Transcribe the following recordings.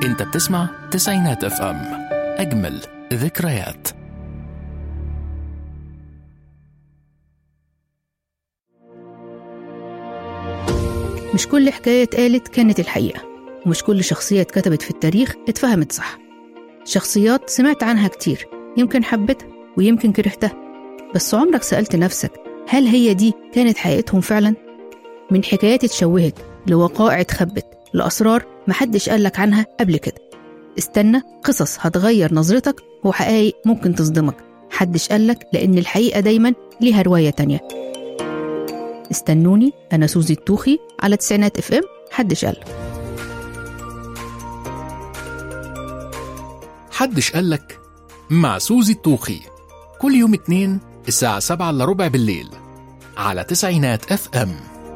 انت بتسمع تسعينات اف ام اجمل ذكريات مش كل حكاية اتقالت كانت الحقيقة ومش كل شخصية اتكتبت في التاريخ اتفهمت صح شخصيات سمعت عنها كتير يمكن حبيتها ويمكن كرهتها بس عمرك سألت نفسك هل هي دي كانت حقيقتهم فعلا؟ من حكايات اتشوهت لوقائع اتخبت لأسرار محدش قالك عنها قبل كده استنى قصص هتغير نظرتك وحقائق ممكن تصدمك حدش قالك لأن الحقيقة دايما ليها رواية تانية استنوني أنا سوزي التوخي على تسعينات اف ام حدش قال حدش قالك مع سوزي الطوخي كل يوم اتنين الساعة سبعة إلا ربع بالليل على تسعينات اف ام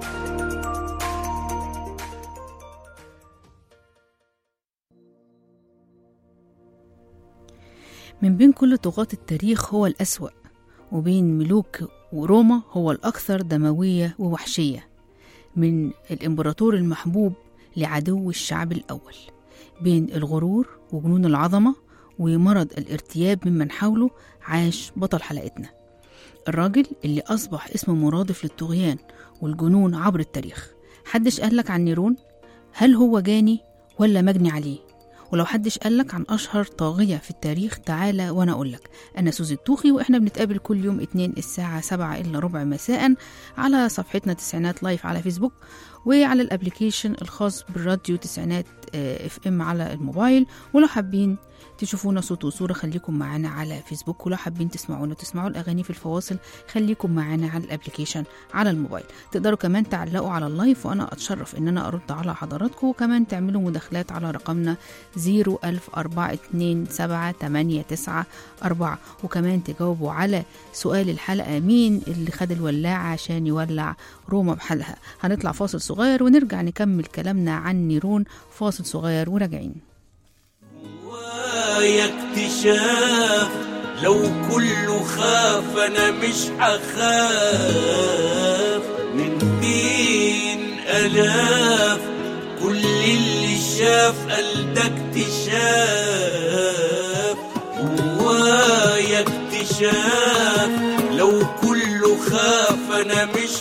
من بين كل طغاة التاريخ هو الأسوأ وبين ملوك وروما هو الأكثر دموية ووحشية من الإمبراطور المحبوب لعدو الشعب الأول بين الغرور وجنون العظمة ومرض الارتياب ممن حوله عاش بطل حلقتنا الراجل اللي أصبح اسم مرادف للطغيان والجنون عبر التاريخ حدش قالك عن نيرون هل هو جاني ولا مجني عليه ولو حدش قالك عن أشهر طاغية في التاريخ تعالى وأنا أقولك أنا سوزي الطوخي وإحنا بنتقابل كل يوم اتنين الساعة سبعة إلا ربع مساء على صفحتنا تسعينات لايف على فيسبوك وعلى الابليكيشن الخاص بالراديو تسعينات اف ام على الموبايل ولو حابين تشوفونا صوت وصورة خليكم معانا على فيسبوك ولو حابين تسمعونا وتسمعوا الأغاني في الفواصل خليكم معانا على الابليكيشن على الموبايل تقدروا كمان تعلقوا على اللايف وأنا أتشرف إن أنا أرد على حضراتكم وكمان تعملوا مداخلات على رقمنا 010427894 وكمان تجاوبوا على سؤال الحلقة مين اللي خد الولاعة عشان يولع روما بحالها هنطلع فاصل صغير ونرجع نكمل كلامنا عن نيرون فاصل صغير وراجعين ويا اكتشاف لو كله خاف انا مش هخاف من بين الاف كل اللي شاف قال ده اكتشاف ويا اكتشاف لو كله خاف انا مش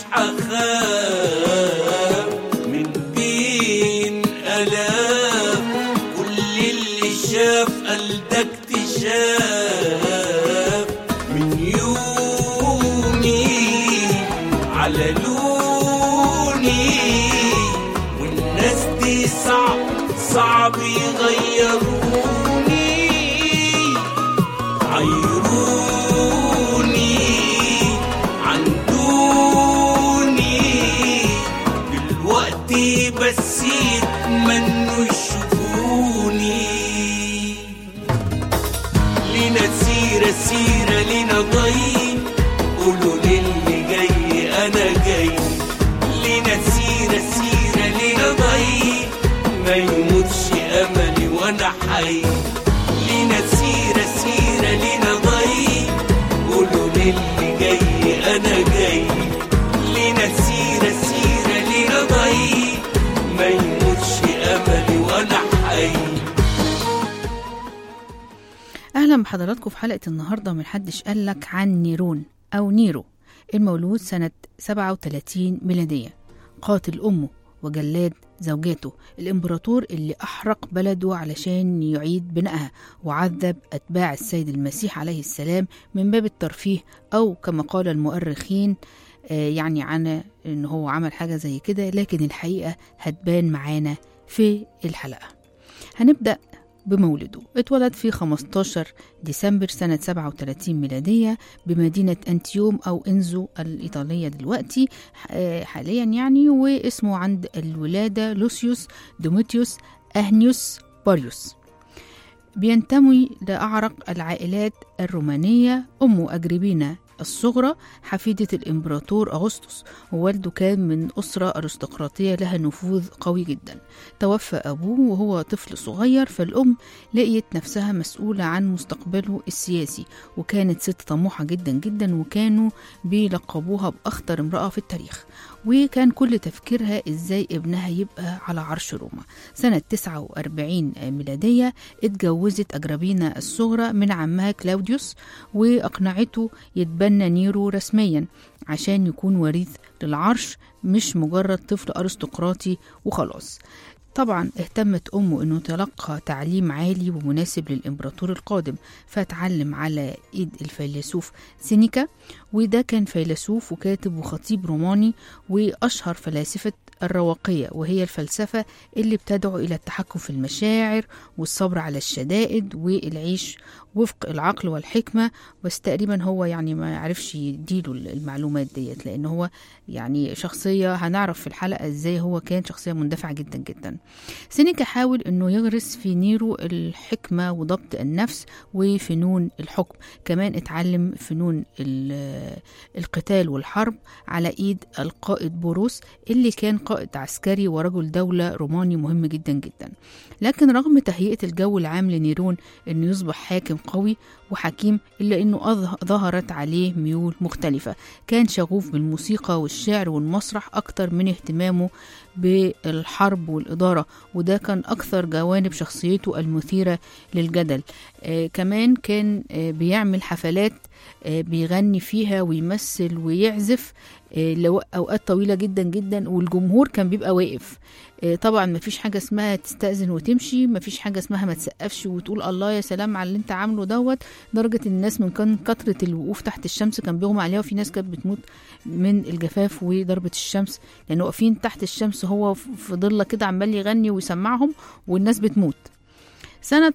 هخاف من بين الاف كل اللي شاف قال ده اكتشاف من يومي على لوني والناس دي صعب صعب يغيروني عيروني عندوني دلوقتي بس يتمنوا يشوفوني لينا سيرة سيرة لينا ضي قولوا للي جاي أنا جاي لينا سيرة سيرة لينا ضي ما يموتش أملي وأنا حي لينا سيرة سيرة لينا ضي قولوا للي جاي أنا جاي لينا سيرة سيرة لينا ضي ما يموتش أملي وأنا حي أهلا بحضراتكم في حلقة النهاردة من حدش قالك عن نيرون أو نيرو المولود سنة 37 ميلادية قاتل أمه وجلاد زوجاته الإمبراطور اللي أحرق بلده علشان يعيد بنائها وعذب أتباع السيد المسيح عليه السلام من باب الترفيه أو كما قال المؤرخين آه، يعني عن إن هو عمل حاجة زي كده لكن الحقيقة هتبان معانا في الحلقة هنبدأ بمولده اتولد في 15 ديسمبر سنة 37 ميلادية بمدينة أنتيوم أو إنزو الإيطالية دلوقتي آه، حاليا يعني واسمه عند الولادة لوسيوس دوميتيوس أهنيوس باريوس بينتمي لأعرق العائلات الرومانية أمه أجربينا الصغرى حفيدة الإمبراطور أغسطس ووالده كان من أسرة أرستقراطية لها نفوذ قوي جدا توفى أبوه وهو طفل صغير فالأم لقيت نفسها مسؤولة عن مستقبله السياسي وكانت ست طموحة جدا جدا وكانوا بيلقبوها بأخطر امرأة في التاريخ وكان كل تفكيرها ازاي ابنها يبقى على عرش روما سنة 49 ميلادية اتجوزت أجرابينا الصغرى من عمها كلاوديوس وأقنعته يتبنى نيرو رسميا عشان يكون وريث للعرش مش مجرد طفل أرستقراطي وخلاص طبعا اهتمت أمه أنه يتلقى تعليم عالي ومناسب للإمبراطور القادم فتعلم على إيد الفيلسوف سينيكا وده كان فيلسوف وكاتب وخطيب روماني وأشهر فلاسفة الرواقية وهي الفلسفة اللي بتدعو إلى التحكم في المشاعر والصبر على الشدائد والعيش وفق العقل والحكمة بس تقريبا هو يعني ما عرفش يديله المعلومات ديت لأن هو يعني شخصية هنعرف في الحلقة ازاي هو كان شخصية مندفعة جدا جدا سينيكا حاول انه يغرس في نيرو الحكمة وضبط النفس وفنون الحكم كمان اتعلم فنون ال- القتال والحرب على ايد القائد بوروس اللي كان قائد عسكري ورجل دولة روماني مهم جدا جدا لكن رغم تهيئة الجو العام لنيرون انه يصبح حاكم قوي وحكيم الا انه أظه- ظهرت عليه ميول مختلفة كان شغوف بالموسيقى والشعر والمسرح اكتر من اهتمامه بالحرب والإدارة وده كان أكثر جوانب شخصيته المثيرة للجدل آه كمان كان آه بيعمل حفلات آه بيغني فيها ويمثل ويعزف آه لأوقات طويلة جدا جدا والجمهور كان بيبقى واقف آه طبعا مفيش حاجة اسمها تستأذن وتمشي مفيش حاجة اسمها ما تسقفش وتقول الله يا سلام على اللي انت عامله دوت درجة الناس من كان كثرة الوقوف تحت الشمس كان بيغمى عليها وفي ناس كانت بتموت من الجفاف وضربة الشمس لأنه واقفين تحت الشمس هو في ضلة كده عمال يغني ويسمعهم والناس بتموت سنة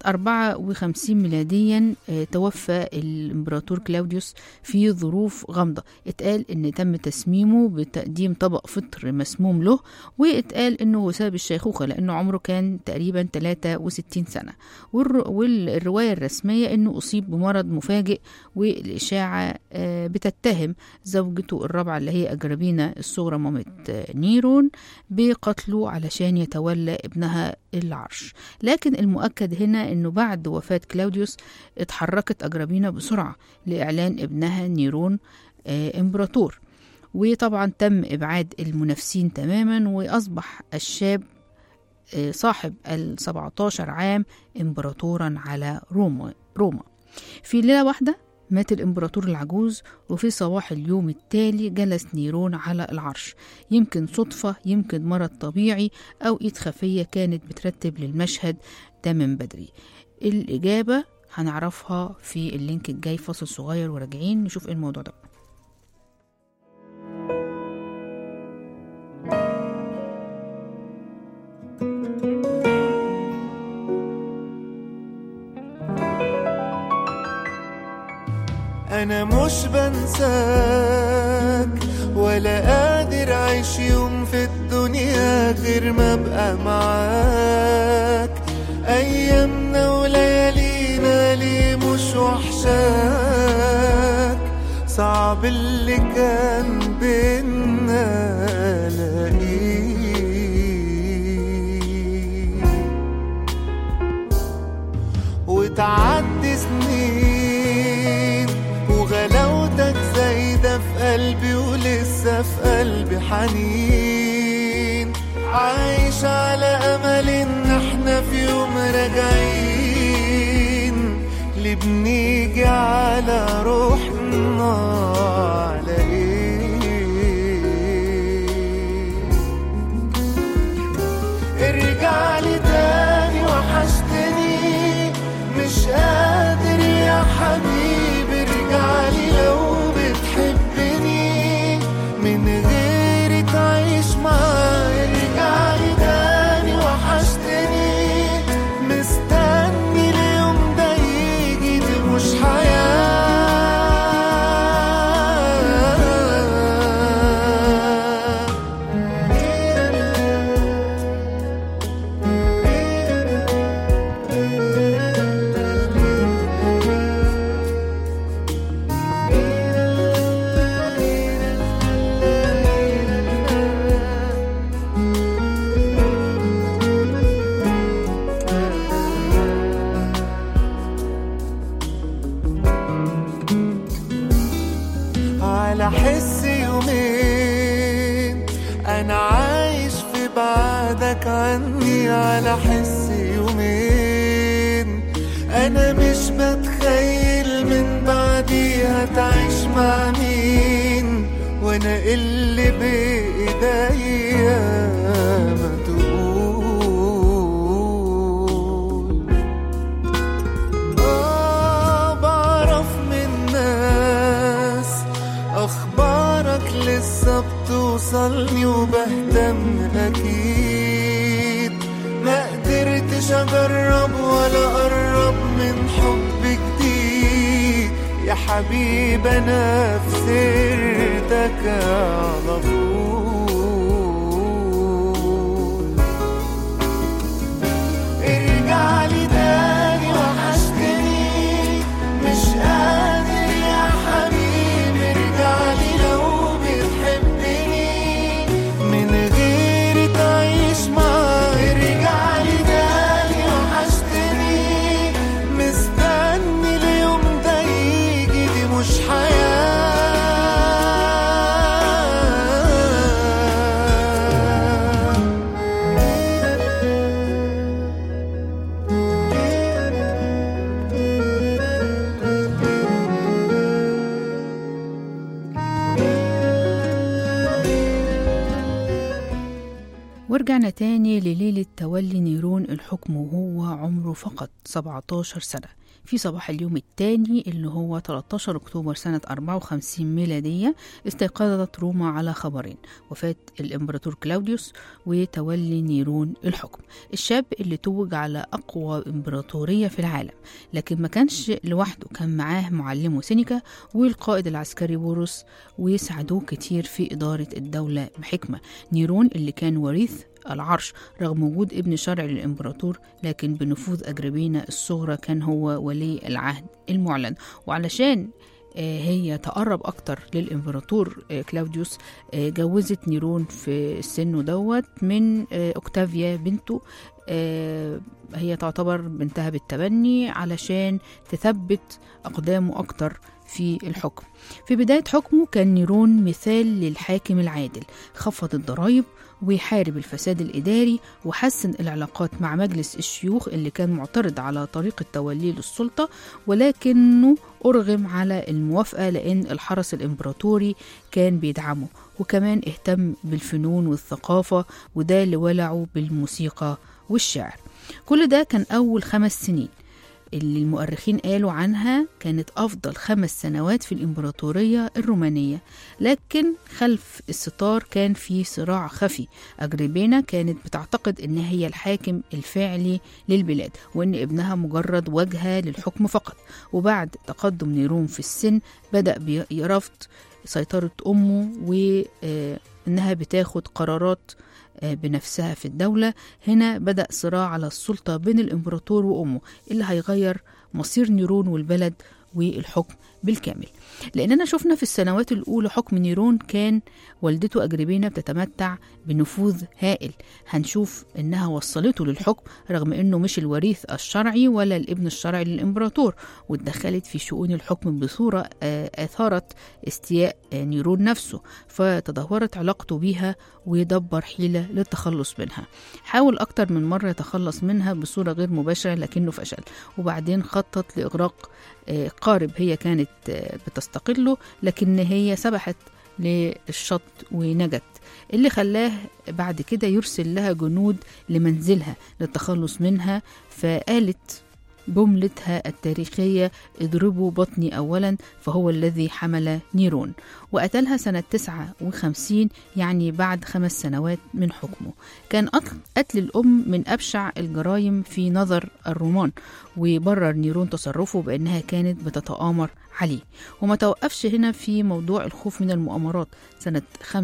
54 ميلاديا آه، توفى الإمبراطور كلاوديوس في ظروف غامضة اتقال إن تم تسميمه بتقديم طبق فطر مسموم له واتقال إنه سبب الشيخوخة لأنه عمره كان تقريبا 63 سنة والر- والرواية الرسمية إنه أصيب بمرض مفاجئ والإشاعة آه، بتتهم زوجته الرابعة اللي هي أجربينا الصغرى مامة آه، نيرون بقتله علشان يتولى ابنها العرش لكن المؤكد هنا انه بعد وفاة كلاوديوس اتحركت اجرابينا بسرعة لاعلان ابنها نيرون آه، امبراطور وطبعا تم ابعاد المنافسين تماما واصبح الشاب آه، صاحب ال 17 عام امبراطورا على روما روما في ليلة واحدة مات الإمبراطور العجوز وفي صباح اليوم التالي جلس نيرون على العرش يمكن صدفة يمكن مرض طبيعي أو إيد خفية كانت بترتب للمشهد ده من بدري الإجابة هنعرفها في اللينك الجاي فاصل صغير وراجعين نشوف ايه الموضوع ده انا مش بنساك ولا قادر اعيش يوم في الدنيا غير ما ابقى معاك ايامنا وليالينا ليه مش وحشاك صعب اللي كان بينا الاقيه وتعدي سنين وغلاوتك زايدة في قلبي ولسه في قلبي حنين عايش على أمل إن احنا في يوم راجعين اللي بنيجي على روحنا على ايه ارجع لي تاني وحشتني مش قادر يا حبيبي ارجع لي لو بتحبني من غيري تعيش معايا ارجع لي تاني وحشتني مستني اليوم ده يجي دي مش حياة بعدك عني على حس يومين انا مش بتخيل من بعديها تعيش مع مين وانا اللي بايديا ما تقول آه بعرف من ناس أخبارك لسه بتوصلني وبهتم أكيد ما قدرتش أجرب ولا أقرب من حب جديد يا حبيب أنا في سيرتك على طول ارجع لي تاني وحشتني مش قادر يا حبيبي ارجع لي لو بتحبني من غيري تعيش معايا ارجع لي تاني وحشتني مستني اليوم ده يجي دي مش حياه ورجعنا تاني لليلة تولي نيرون الحكم وهو عمره فقط 17 سنة في صباح اليوم الثاني اللي هو 13 أكتوبر سنة 54 ميلادية استيقظت روما على خبرين وفاة الإمبراطور كلاوديوس وتولي نيرون الحكم الشاب اللي توج على أقوى إمبراطورية في العالم لكن ما كانش لوحده كان معاه معلمه سينيكا والقائد العسكري بوروس وساعدوه كتير في إدارة الدولة بحكمة نيرون اللي كان وريث العرش رغم وجود ابن شرعي للإمبراطور لكن بنفوذ أجربينا الصغرى كان هو ولي العهد المعلن وعلشان آه، هي تقرب أكتر للإمبراطور آه، كلاوديوس آه، جوزت نيرون في سنه دوت من آه، أوكتافيا بنته آه، هي تعتبر بنتها بالتبني علشان تثبت أقدامه أكتر في الحكم في بداية حكمه كان نيرون مثال للحاكم العادل خفض الضرائب ويحارب الفساد الإداري وحسن العلاقات مع مجلس الشيوخ اللي كان معترض على طريقة توليه للسلطة ولكنه أرغم على الموافقة لأن الحرس الإمبراطوري كان بيدعمه وكمان اهتم بالفنون والثقافة وده اللي ولعه بالموسيقى والشعر كل ده كان أول خمس سنين اللي المؤرخين قالوا عنها كانت أفضل خمس سنوات في الإمبراطورية الرومانية لكن خلف الستار كان في صراع خفي أجربينا كانت بتعتقد إن هي الحاكم الفعلي للبلاد وإن ابنها مجرد واجهة للحكم فقط وبعد تقدم نيرون في السن بدأ برفض سيطرة أمه وإنها بتاخد قرارات آه، بنفسها في الدولة هنا بدأ صراع على السلطة بين الإمبراطور وأمه اللي هيغير مصير نيرون والبلد والحكم بالكامل لأننا شفنا في السنوات الأولى حكم نيرون كان والدته أجربينا بتتمتع بنفوذ هائل هنشوف إنها وصلته للحكم رغم إنه مش الوريث الشرعي ولا الابن الشرعي للإمبراطور واتدخلت في شؤون الحكم بصورة آه، أثارت استياء آه، نيرون نفسه فتدهورت علاقته بيها ودبر حيلة للتخلص منها حاول أكتر من مرة يتخلص منها بصورة غير مباشرة لكنه فشل وبعدين خطط لإغراق آه، قارب هي كانت آه، بتستقله لكن هي سبحت للشط ونجت اللي خلاه بعد كده يرسل لها جنود لمنزلها للتخلص منها فقالت جملتها التاريخية اضربوا بطني أولا فهو الذي حمل نيرون وقتلها سنة 59 يعني بعد خمس سنوات من حكمه كان قتل- قتل الأم من أبشع الجرائم في نظر الرومان وبرر نيرون تصرفه بأنها كانت بتتآمر عليه وما توقفش هنا في موضوع الخوف من المؤامرات سنة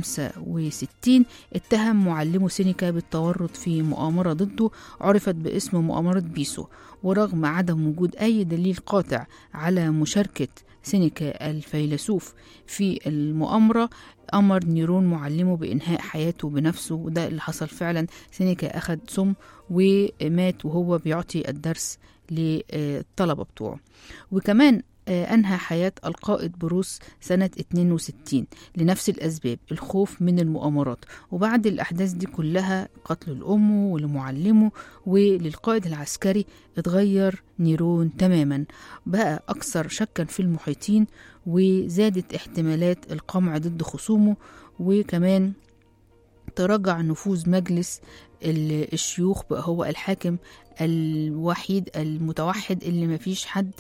65 اتهم معلمه سينيكا بالتورط في مؤامرة ضده عرفت باسم مؤامرة بيسو ورغم عدم وجود أي دليل قاطع على مشاركة سينيكا الفيلسوف في المؤامرة أمر نيرون معلمه بإنهاء حياته بنفسه وده اللي حصل فعلا سينيكا أخد سم ومات وهو بيعطي الدرس للطلبة بتوعه وكمان آه، أنهى حياة القائد بروس سنة 62 لنفس الأسباب الخوف من المؤامرات وبعد الأحداث دي كلها قتل لأمه ولمعلمه وللقائد العسكري اتغير نيرون تماما بقى أكثر شكا في المحيطين وزادت احتمالات القمع ضد خصومه وكمان تراجع نفوذ مجلس ال- الشيوخ بقى هو الحاكم الوحيد المتوحد اللي مفيش حد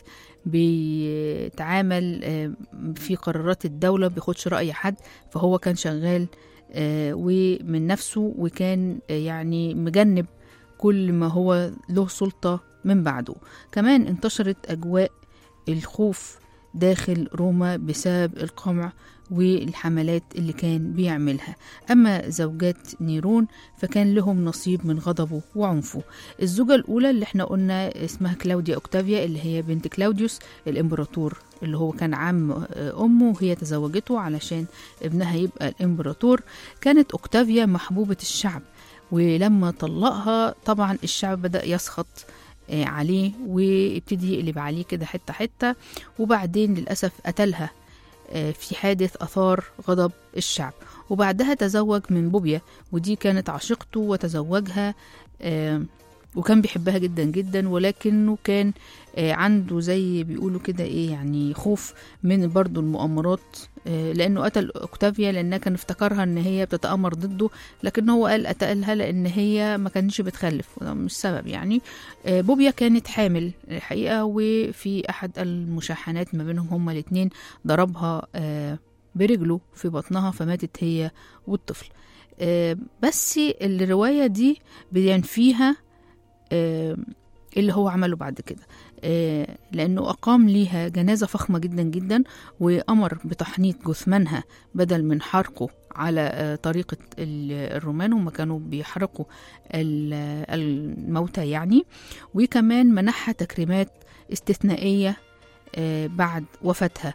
بيتعامل آه، في قرارات الدولة بياخدش رأي حد فهو كان شغال آه، ومن نفسه وكان آه، يعني مجنب كل ما هو له سلطة من بعده كمان انتشرت أجواء الخوف داخل روما بسبب القمع والحملات اللي كان بيعملها أما زوجات نيرون فكان لهم نصيب من غضبه وعنفه الزوجة الأولى اللي احنا قلنا اسمها كلاوديا أوكتافيا اللي هي بنت كلاوديوس الإمبراطور اللي هو كان عم آه، أمه وهي تزوجته علشان ابنها يبقى الإمبراطور كانت أوكتافيا محبوبة الشعب ولما طلقها طبعا الشعب بدأ يسخط آه، عليه ويبتدي يقلب عليه كده حتة حتة وبعدين للأسف قتلها آه، في حادث أثار غضب الشعب وبعدها تزوج من بوبيا ودي كانت عشيقته وتزوجها آه، وكان بيحبها جدا جدا ولكنه كان آه، عنده زي بيقولوا كده ايه يعني خوف من برضو المؤامرات آه، لانه قتل اوكتافيا لانها كان افتكرها ان هي بتتامر ضده لكن هو قال قتلها لان هي ما كانتش بتخلف وده مش سبب يعني آه، بوبيا كانت حامل الحقيقه وفي احد المشاحنات ما بينهم هما الاثنين ضربها آه، برجله في بطنها فماتت هي والطفل آه، بس الروايه دي بينفيها آه، اللي هو عمله بعد كده آه، لأنه أقام ليها جنازة فخمة جدا جدا وأمر بتحنيط جثمانها بدل من حرقه على آه، طريقة ال- الرومان هم كانوا بيحرقوا ال- الموتى يعني وكمان منحها تكريمات استثنائية آه، بعد وفاتها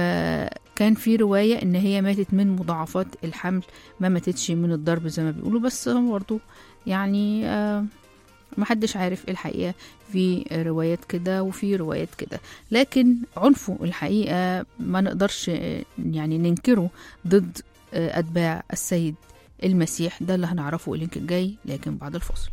فكان في رواية إن هي ماتت من مضاعفات الحمل ما ماتتش من الضرب زي ما بيقولوا بس هو برضه يعني آه محدش عارف إيه الحقيقة في روايات كده وفي روايات كده لكن عنفه الحقيقة ما نقدرش آه، يعني ننكره ضد آه، أتباع السيد المسيح ده اللي هنعرفه اللينك الجاي لكن بعد الفاصل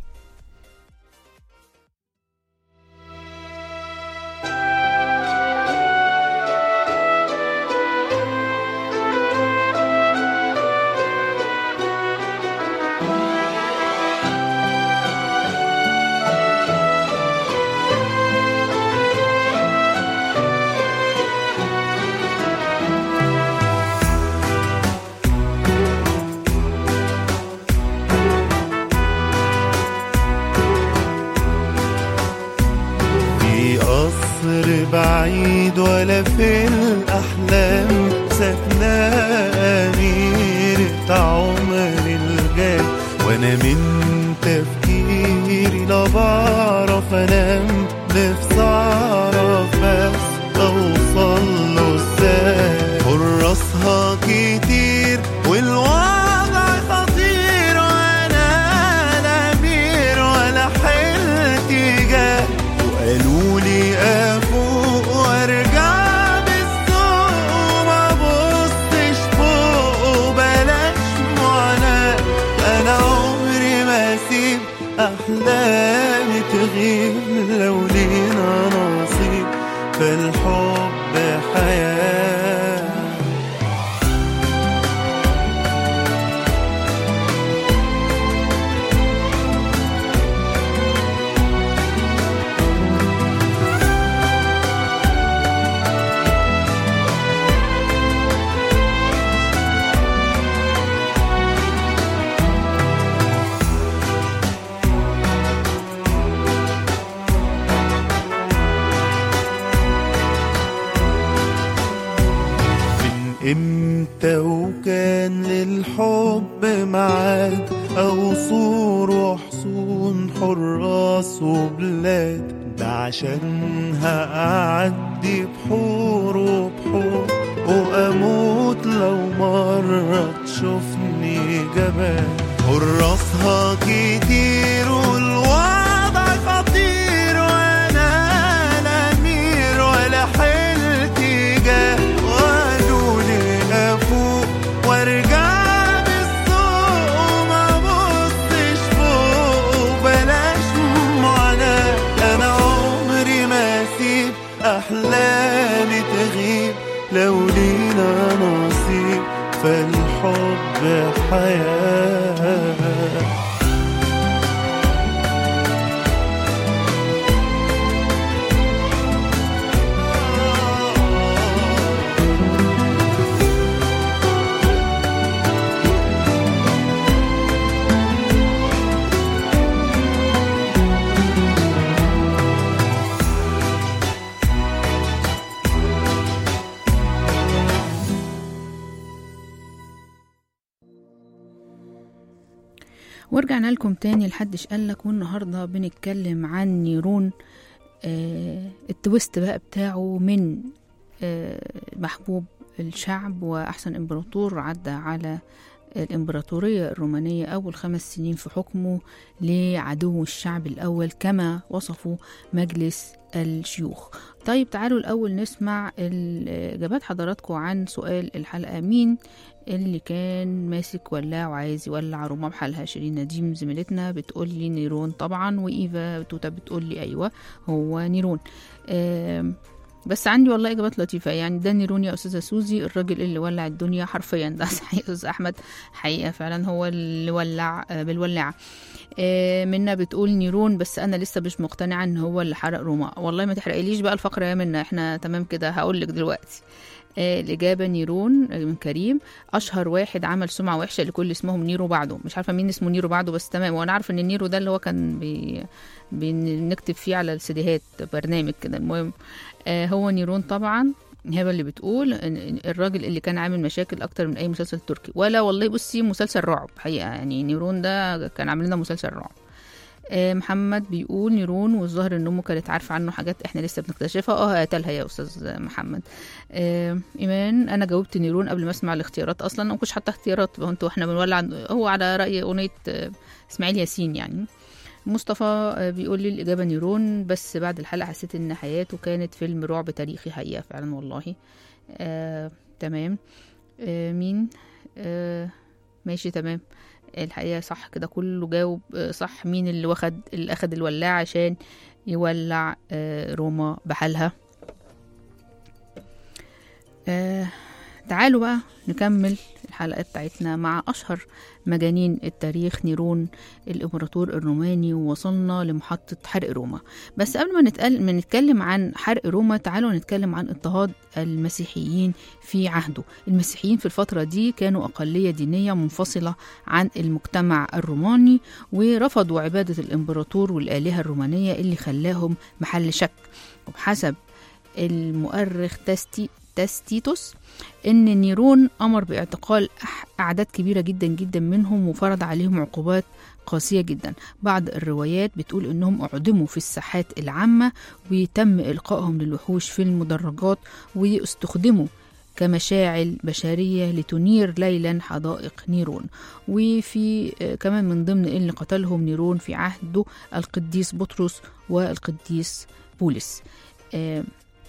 في قصر بعيد ولا في الأحلام ساكنة أميرة عمر الجاي وأنا من تفكيري لا بعرف أنام نفسي أعرف بس أوصل له إزاي حراسها كتير والوضع خطير وأنا لا أمير ولا حيلتي جاي وقالوا لي افوق وارجع بالسوق وما بصش فوق وبلاش معاناة انا عمري ما اسيب احلامي تغيب لو لينا نصيب فالحب حياه من امتى وكان للحب ميعاد او صور وحصون حراس وبلاد ده عشانها اعدي بحور وبحور واموت لو مرة تشوفني جبان حراسها كتير والوضع خطير وانا لا امير ولا حيلت الحياة ورجعنا لكم تاني لحدش قالك والنهاردة بنتكلم عن نيرون آه التويست بقى بتاعه من آه محبوب الشعب وأحسن إمبراطور عدى على الإمبراطورية الرومانية أول خمس سنين في حكمه لعدو الشعب الأول كما وصفه مجلس الشيوخ طيب تعالوا الأول نسمع ال- إجابات حضراتكم عن سؤال الحلقة مين اللي كان ماسك ولاع وعايز يولع روما بحالها شيرين نديم زميلتنا بتقول لي نيرون طبعا وإيفا توتا بتقول لي أيوة هو نيرون آم، بس عندي والله اجابات لطيفه يعني ده نيرون يا استاذه سوزي الراجل اللي ولع الدنيا حرفيا ده صحيح يا استاذ احمد حقيقه فعلا هو اللي ولع آه، بالولاعه آه، منا بتقول نيرون بس انا لسه مش مقتنعه ان هو اللي حرق روما والله ما تحرقليش بقى الفقره يا منا احنا تمام كده هقول لك دلوقتي آه، الإجابة نيرون من كريم أشهر واحد عمل سمعة وحشة لكل اسمهم نيرو بعده مش عارفة مين اسمه نيرو بعده بس تمام وأنا عارفة إن نيرو ده اللي هو كان بي... بنكتب فيه على السيديهات برنامج كده المهم آه، هو نيرون طبعا هبه اللي بتقول إن الراجل اللي كان عامل مشاكل اكتر من اي مسلسل تركي ولا والله بصي مسلسل رعب حقيقه يعني نيرون ده كان عامل لنا مسلسل رعب آه، محمد بيقول نيرون والظاهر ان امه كانت عارفه عنه حاجات احنا لسه بنكتشفها اه قتلها يا استاذ محمد آه، ايمان انا جاوبت نيرون قبل ما اسمع الاختيارات اصلا انا ما كنتش حاطه اختيارات هو انتوا احنا بنولع هو على راي اغنيه آه، اسماعيل ياسين يعني مصطفى آه، بيقول لي الإجابة نيرون بس بعد الحلقة حسيت إن حياته كانت فيلم رعب تاريخي حقيقة فعلا والله آه، تمام آه، مين آه، ماشي تمام الحقيقة صح كده كله جاوب آه، صح مين اللي واخد اللي أخد الولاعة عشان يولع آه، روما بحالها آه، تعالوا بقى نكمل الحلقة بتاعتنا مع أشهر مجانين التاريخ نيرون الإمبراطور الروماني ووصلنا لمحطة حرق روما بس قبل ما نتقل... ما نتكلم عن حرق روما تعالوا نتكلم عن اضطهاد المسيحيين في عهده المسيحيين في الفترة دي كانوا أقلية دينية منفصلة عن المجتمع الروماني ورفضوا عبادة الإمبراطور والآلهة الرومانية اللي خلاهم محل شك وبحسب المؤرخ تستي تستيتوس ان نيرون امر باعتقال أح- اعداد كبيره جدا جدا منهم وفرض عليهم عقوبات قاسيه جدا بعض الروايات بتقول انهم اعدموا في الساحات العامه وتم القائهم للوحوش في المدرجات واستخدموا كمشاعل بشرية لتنير ليلا حدائق نيرون وفي آه، كمان من ضمن اللي قتلهم نيرون في عهده القديس بطرس والقديس بولس آه،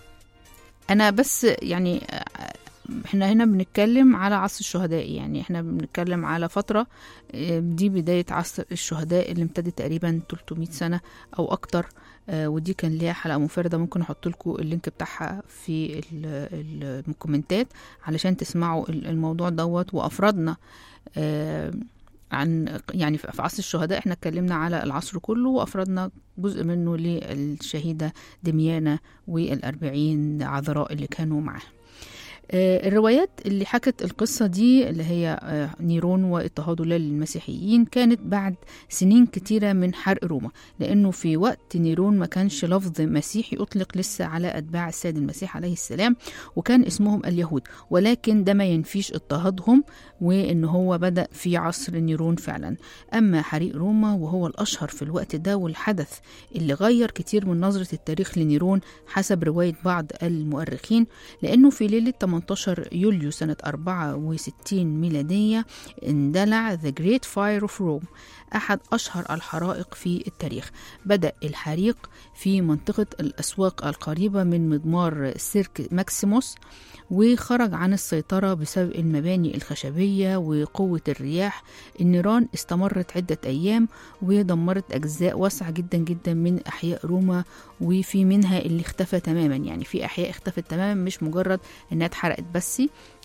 انا بس يعني آه، احنا هنا بنتكلم على عصر الشهداء يعني احنا بنتكلم على فترة آه، دي بداية عصر الشهداء اللي امتدت تقريبا 300 سنة او اكتر آه، ودي كان ليها حلقة منفردة ممكن احط لكم اللينك بتاعها في ال- ال- الكومنتات علشان تسمعوا ال- الموضوع دوت وافرادنا آه، عن يعني في في عصر الشهداء احنا اتكلمنا على العصر كله وافردنا جزء منه للشهيدة دميانة والأربعين عذراء اللي كانوا معاه آه، الروايات اللي حكت القصة دي اللي هي آه، نيرون واضطهاده للمسيحيين كانت بعد سنين كتيرة من حرق روما لأنه في وقت نيرون ما كانش لفظ مسيحي أطلق لسه على أتباع السيد المسيح عليه السلام وكان اسمهم اليهود ولكن ده ما ينفيش اضطهادهم وإن هو بدأ في عصر نيرون فعلا أما حريق روما وهو الأشهر في الوقت ده والحدث اللي غير كتير من نظرة التاريخ لنيرون حسب رواية بعض المؤرخين لأنه في ليلة 18 يوليو سنة 64 ميلادية اندلع The Great Fire of Rome أحد أشهر الحرائق في التاريخ بدأ الحريق في منطقة الأسواق القريبة من مضمار سيرك ماكسيموس وخرج عن السيطرة بسبب المباني الخشبية وقوة الرياح النيران استمرت عدة أيام ودمرت أجزاء واسعة جدا جدا من أحياء روما وفي منها اللي اختفى تماما يعني في أحياء اختفت تماما مش مجرد إنها اتحرقت بس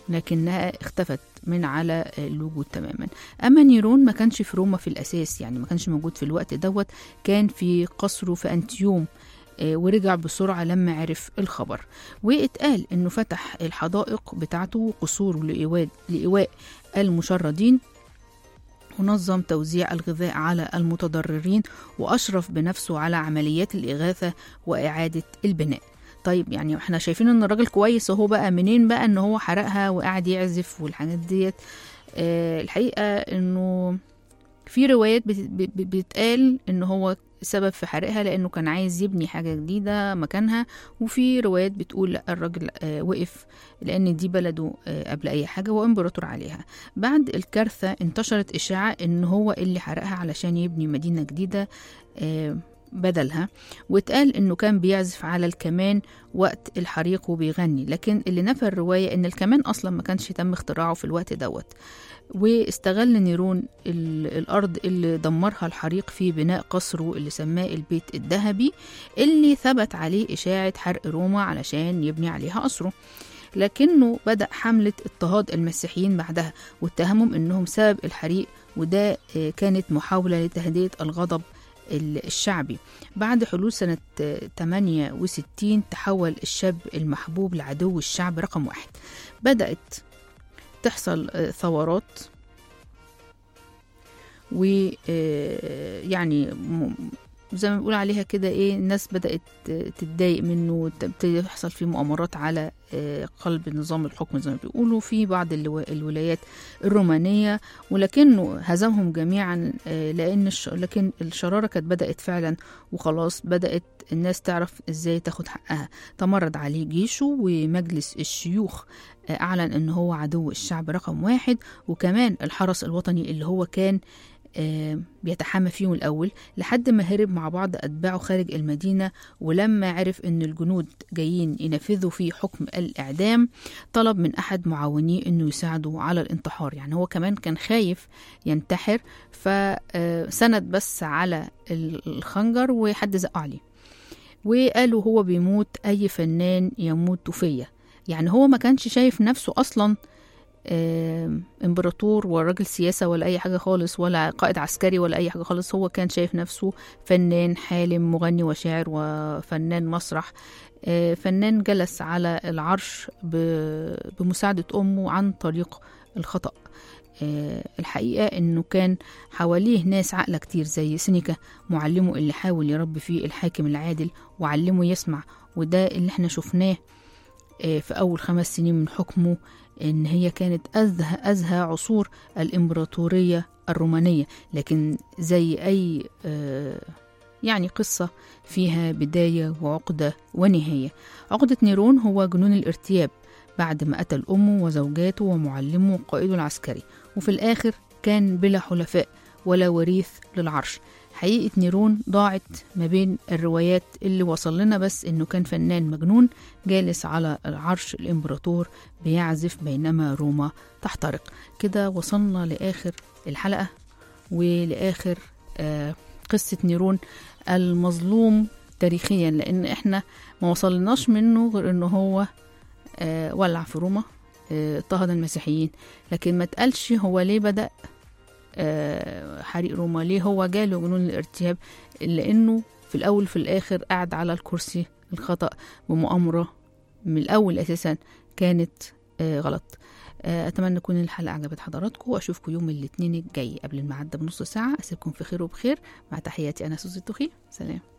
لكنها اختفت من على الوجود تماما أما نيرون ما كانش في روما في الأساس يعني ما كانش موجود في الوقت دوت كان في قصره في أنتيوم آه، ورجع بسرعة لما عرف الخبر واتقال انه فتح الحدائق بتاعته وقصوره لإيواء, لإيواء المشردين ونظم توزيع الغذاء على المتضررين وأشرف بنفسه على عمليات الإغاثة وإعادة البناء طيب يعني احنا شايفين ان الراجل كويس وهو بقى منين بقى ان هو حرقها وقاعد يعزف والحاجات ديت آه الحقيقة انه في روايات بت- ب- ب- بتقال ان هو سبب في حرقها لانه كان عايز يبني حاجة جديدة مكانها وفي روايات بتقول لا الراجل آه وقف لان دي بلده آه قبل اي حاجة وامبراطور عليها بعد الكارثة انتشرت اشاعة ان هو اللي حرقها علشان يبني مدينة جديدة آه بدلها واتقال انه كان بيعزف على الكمان وقت الحريق وبيغني لكن اللي نفى الرواية ان الكمان اصلا ما كانش تم اختراعه في الوقت دوت واستغل نيرون ال- الارض اللي دمرها الحريق في بناء قصره اللي سماه البيت الذهبي اللي ثبت عليه اشاعة حرق روما علشان يبني عليها قصره لكنه بدأ حملة اضطهاد المسيحيين بعدها واتهمهم انهم سبب الحريق وده آه، كانت محاولة لتهدئة الغضب ال- الشعبي بعد حلول سنة آه، 68 تحول الشاب المحبوب لعدو الشعب رقم واحد بدأت تحصل آه، ثورات ويعني زي ما بنقول عليها كده ايه الناس بدأت آه، تتضايق منه تبتدي تحصل فيه مؤامرات على آه، قلب نظام الحكم زي ما بيقولوا في بعض الو- الولايات الرومانية ولكنه هزمهم جميعا آه، لأن الش... لكن الشرارة كانت بدأت فعلا وخلاص بدأت الناس تعرف ازاي تاخد حقها تمرد عليه جيشه ومجلس الشيوخ آه، أعلن أن هو عدو الشعب رقم واحد وكمان الحرس الوطني اللي هو كان آه، بيتحامى فيهم الأول لحد ما هرب مع بعض أتباعه خارج المدينة ولما عرف أن الجنود جايين ينفذوا فيه حكم الإعدام طلب من أحد معاونيه أنه يساعده على الانتحار يعني هو كمان كان خايف ينتحر فسند بس على الخنجر وحد زقه عليه وقالوا هو بيموت أي فنان يموت فيا يعني هو ما كانش شايف نفسه أصلا آم، امبراطور ولا راجل سياسة ولا أي حاجة خالص ولا قائد عسكري ولا أي حاجة خالص هو كان شايف نفسه فنان حالم مغني وشاعر وفنان مسرح آه، فنان جلس على العرش ب- بمساعدة أمه عن طريق الخطأ آه، الحقيقة إنه كان حواليه ناس عاقلة كتير زي سينيكا معلمه اللي حاول يربي فيه الحاكم العادل وعلمه يسمع وده اللي احنا شفناه آه، في أول خمس سنين من حكمه إن هي كانت أزهى, أزهى عصور الإمبراطورية الرومانية لكن زي أي آه، يعني قصة فيها بداية وعقدة ونهاية عقدة نيرون هو جنون الارتياب بعد ما قتل أمه وزوجاته ومعلمه وقائده العسكري وفي الآخر كان بلا حلفاء ولا وريث للعرش حقيقة نيرون ضاعت ما بين الروايات اللي وصل لنا بس إنه كان فنان مجنون جالس على العرش الإمبراطور بيعزف بينما روما تحترق كده وصلنا لآخر الحلقة ولآخر آه قصة نيرون المظلوم تاريخيا لأن إحنا ما وصلناش منه غير إنه هو آه ولع في روما آه، اضطهد المسيحيين لكن ما تقالش هو ليه بدأ آه، حريق روما ليه هو جاله جنون الارتياب لأنه في الأول في الآخر قعد على الكرسي الخطأ بمؤامرة من الأول أساسا كانت آه، غلط آه، أتمنى تكون الحلقة عجبت حضراتكم وأشوفكم يوم الاثنين الجاي قبل الميعاد ده بنص ساعة أسيبكم في خير وبخير مع تحياتي أنا سوزي التخي سلام